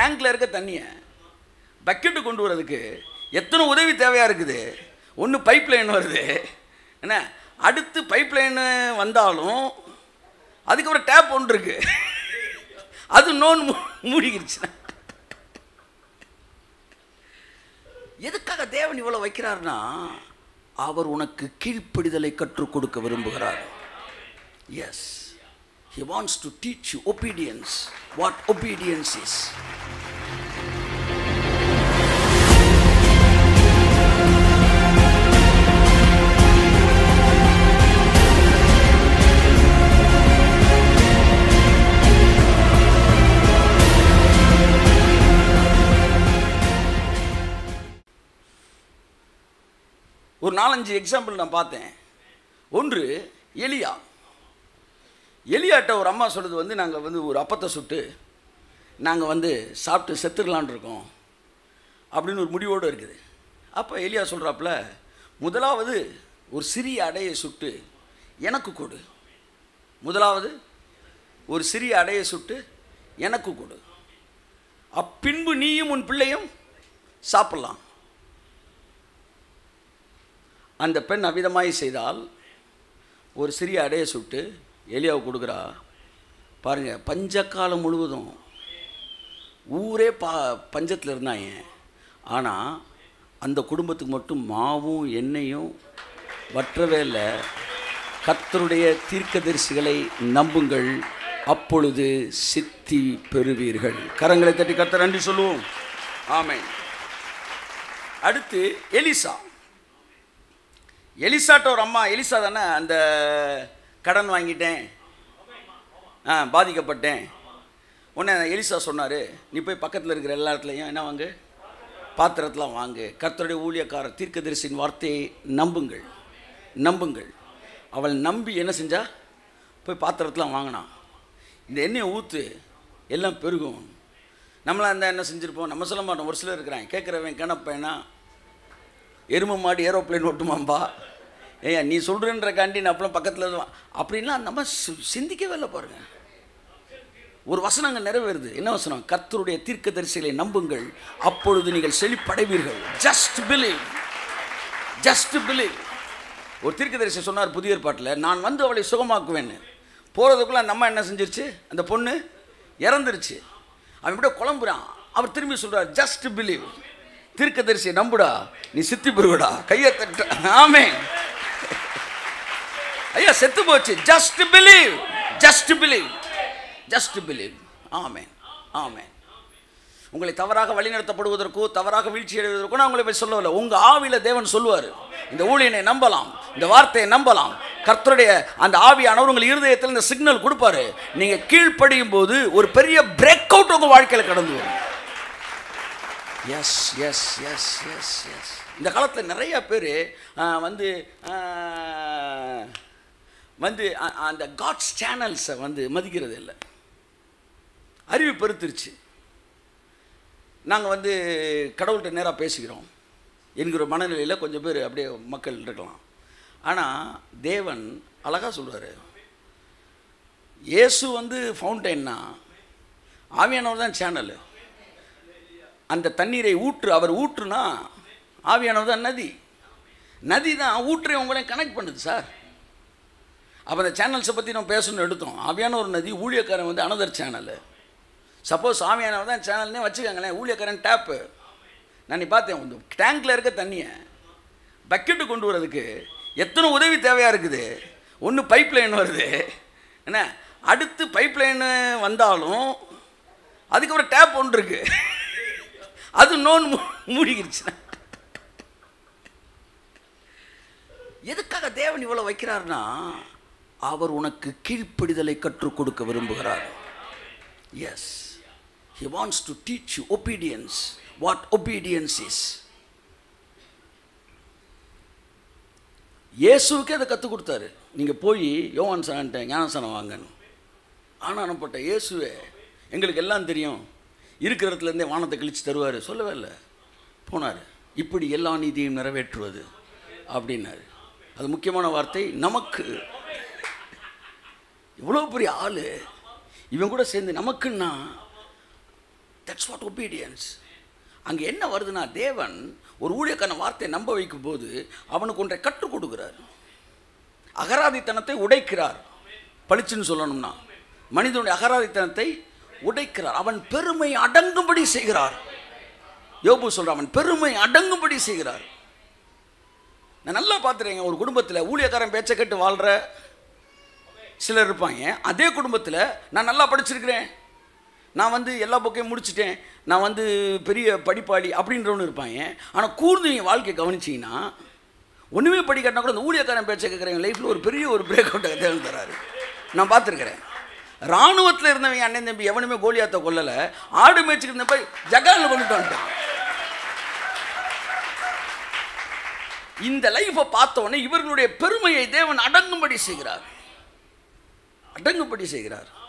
டேங்க்ல இருக்க தண்ணியை பக்கெட்டு கொண்டு வரதுக்கு எத்தனை உதவி தேவையாக இருக்குது ஒன்று பைப் லைன் வருது என்ன அடுத்து பைப் லைன் வந்தாலும் அதுக்கு ஒரு டேப் ஒன்று இருக்கு அது நோன் மூடிக்கிடுச்சுன்னா எதுக்காக தேவன் இவ்வளோ வைக்கிறார்னா அவர் உனக்கு கீழ்ப்படிதலை கற்றுக் கொடுக்க விரும்புகிறார் yes he wants to teach you obedience what obedience is ஒரு நாலஞ்சு எக்ஸாம்பிள் நான் பார்த்தேன் ஒன்று எலியா எலியாட்ட ஒரு அம்மா சொல்லுது வந்து நாங்கள் வந்து ஒரு அப்பத்தை சுட்டு நாங்கள் வந்து சாப்பிட்டு செத்துடலான் இருக்கோம் அப்படின்னு ஒரு முடிவோடு இருக்குது அப்போ எலியா சொல்கிறாப்புல முதலாவது ஒரு சிறிய அடையை சுட்டு எனக்கு கொடு முதலாவது ஒரு சிறிய அடையை சுட்டு எனக்கு கொடு அப்பின்பு நீயும் உன் பிள்ளையும் சாப்பிடலாம் அந்த பெண் அவிதமாய் செய்தால் ஒரு சிறிய அடையை சுட்டு எலியாவை கொடுக்குறா பாருங்க பஞ்சக்காலம் முழுவதும் ஊரே பா பஞ்சத்தில் இருந்தாங்க ஆனால் அந்த குடும்பத்துக்கு மட்டும் மாவும் எண்ணெயும் வற்றவே இல்லை கர்த்தருடைய தீர்க்கதரிசிகளை நம்புங்கள் அப்பொழுது சித்தி பெறுவீர்கள் கரங்களை தட்டி கர்த்தர் நன்றி சொல்லுவோம் ஆமென் அடுத்து எலிசா எலிசாட்ட ஒரு அம்மா எலிசா தானே அந்த கடன் வாங்கிட்டேன் ஆ பாதிக்கப்பட்டேன் உடனே எலிசா சொன்னார் நீ போய் பக்கத்தில் இருக்கிற எல்லா இடத்துலையும் என்ன வாங்கு பாத்திரத்தெலாம் வாங்கு கர்த்தருடைய ஊழியக்காரர் தீர்க்கதரிசியின் வார்த்தையை நம்புங்கள் நம்புங்கள் அவள் நம்பி என்ன செஞ்சா போய் பாத்திரத்தெலாம் வாங்கினான் இந்த எண்ணெயை ஊற்று எல்லாம் பெருகும் நம்மளாம் அந்த என்ன செஞ்சுருப்போம் நம்ம சொல்ல மாட்டோம் ஒரு சிலர் இருக்கிறாங்க கேட்குறவன் கிணப்பேனா எருமை மாடு ஏரோப்ளேன் ஓட்டுமாம்பா ஏய்யா நீ சொல்கிறன்றக்காண்டி நான் அப்பலாம் பக்கத்தில் இருந்து வா- அப்படின்லாம் நம்ம சி- சிந்திக்கவே இல்லை பாருங்க ஒரு வசனம் அங்கே நிறைவேறுது என்ன வசனம் கர்த்தருடைய தீர்க்க தரிசிகளை நம்புங்கள் அப்பொழுது நீங்கள் செழிப்படைவீர்கள் ஜஸ்ட் பிலீவ் ஜஸ்ட் பிலீவ் ஒரு தீர்க்கதரிசி சொன்னார் புதிய ஏற்பாட்டில் நான் வந்து அவளை சுகமாக்குவேன்னு போகிறதுக்குள்ள அந்த அம்மா என்ன செஞ்சிருச்சு அந்த பொண்ணு இறந்துருச்சு அவன் இப்படியே குழம்புறான் அவர் திரும்பி சொல்றார் ஜஸ்ட் பிலீவ் தீர்க்கதரிசியை நம்புடா நீ சித்தி பெறுவடா கையை தட்ட ஆமே ஐயா செத்து போச்சு just believe just believe just believe ஆமென் ஆமென் உங்களை தவறாக வழிநடத்தப்படுவதற்கோ தவறாக வீழ்ச்சி அடைவதற்கோ நான் உங்களை போய் சொல்லவில்லை உங்கள் ஆவியில தேவன் சொல்லுவார் இந்த ஊழியனை நம்பலாம் இந்த வார்த்தையை நம்பலாம் கர்த்தருடைய அந்த ஆவியானவர் உங்கள் இருதயத்தில் இந்த சிக்னல் கொடுப்பாரு நீங்கள் கீழ்ப்படியும் போது ஒரு பெரிய பிரேக் அவுட் உங்கள் வாழ்க்கையில் கடந்து வரும் yes yes yes yes yes இந்த காலத்தில் நிறைய பேர் வந்து ஆஹ், வந்து அ- அந்த காட்ஸ் சேனல்ஸை வந்து மதிக்கிறது இல்லை அறிவு பெருத்துருச்சு நாங்கள் வந்து கடவுள்கிட்ட நேராக பேசிக்கிறோம் என்கிற மனநிலையில் கொஞ்சம் பேர் அப்படியே மக்கள் இருக்கலாம் ஆனால் தேவன் அழகாக சொல்றாரு இயேசு வந்து ஃபவுண்டைன்னா ஆவியானவர் தான் சேனலு அந்த தண்ணீரை ஊற்று அவர் ஊற்றுனா ஆவியானவர் தான் நதி நதி தான் ஊற்றை உங்களை கனெக்ட் பண்ணுது சார் அப்போ அந்த சேனல்ஸை பற்றி நம்ம பேசணும்னு எடுத்தோம் ஆவியான ஒரு நதி ஊழியக்காரன் வந்து அனதர் சேனலு சப்போஸ் ஆவியானவர் தான் சேனல்னே வச்சுக்கோங்களேன் ஊழியக்காரன் டேப்பு நான் நீ பார்த்தேன் இந்த டேங்க்கில் இருக்க தண்ணியை பக்கெட்டு கொண்டு வரதுக்கு எத்தனை உதவி தேவையாக இருக்குது ஒன்று பைப் லைன் வருது என்ன அடுத்து பைப் லைன் வந்தாலும் அதுக்கு ஒரு டேப் ஒன்று இருக்கு அது நோன் மூடிக்கிடுச்சுன்னா எதுக்காக தேவன் இவ்வளோ வைக்கிறார்னா அவர் உனக்கு கீழ்ப்படிதலை கற்றுக் கொடுக்க விரும்புகிறார் yes he wants to teach you obedience what obedience is இயேசுவுக்கே அதை கற்றுக் கொடுத்தாரு நீங்கள் போய் யோவான் சான்ட்ட ஞானசானம் வாங்கன்னு ஆனால் அனுப்பட்ட இயேசுவே எங்களுக்கு எல்லாம் தெரியும் இருக்கிற இடத்துல இருந்தே வானத்தை கிழிச்சு தருவார் சொல்லவே இல்லை போனார் இப்படி எல்லா நீதியையும் நிறைவேற்றுவது அப்படின்னாரு அது முக்கியமான வார்த்தை நமக்கு இவ்வளோ பெரிய ஆள் இவன் கூட சேர்ந்து நமக்குன்னா தட்ஸ் வாட் ஒபீடியன்ஸ் அங்கே என்ன வருதுன்னா தேவன் ஒரு ஊழியக்கான வார்த்தையை நம்ப வைக்கும் போது அவனுக்கு ஒன்றை கற்றுக் கொடுக்கிறார் அகராதித்தனத்தை உடைக்கிறார் பளிச்சுன்னு சொல்லணும்னா மனிதனுடைய அகராதித்தனத்தை உடைக்கிறார் அவன் பெருமை அடங்கும்படி செய்கிறார் யோபு சொல்றான் அவன் பெருமை அடங்கும்படி செய்கிறார் நான் நல்லா பார்த்துறேங்க ஒரு குடும்பத்தில் ஊழியக்காரன் பேச்சை கேட்டு வாழ்கிற சிலர் இருப்பாங்க அதே குடும்பத்தில் நான் நல்லா படிச்சிருக்கிறேன் நான் வந்து எல்லா புக்கையும் முடிச்சிட்டேன் நான் வந்து பெரிய படிப்பாளி அப்படின்றவனு இருப்பாங்க ஆனால் கூர்ந்து நீங்கள் வாழ்க்கையை கவனிச்சிங்கன்னா ஒன்றுமே படிக்காட்டினா கூட இந்த ஊழியக்காரன் பேச்சை கேட்குறவங்க லைஃப்பில் ஒரு பெரிய ஒரு பிரேக் அவுட்டை தேர்ந்து தராரு நான் பார்த்துருக்கிறேன் இராணுவத்தில் இருந்தவங்க அண்ணன் தம்பி எவனுமே கோலியாத்த கொல்லலை ஆடு மேய்ச்சிட்டு இருந்தப்ப ஜகாலில் கொண்டுட்டு வந்துட்டான் இந்த லைஃப்பை பார்த்த உடனே இவர்களுடைய பெருமையை தேவன் அடங்கும்படி செய்கிறார் அடங்கும்படி செய்கிறார்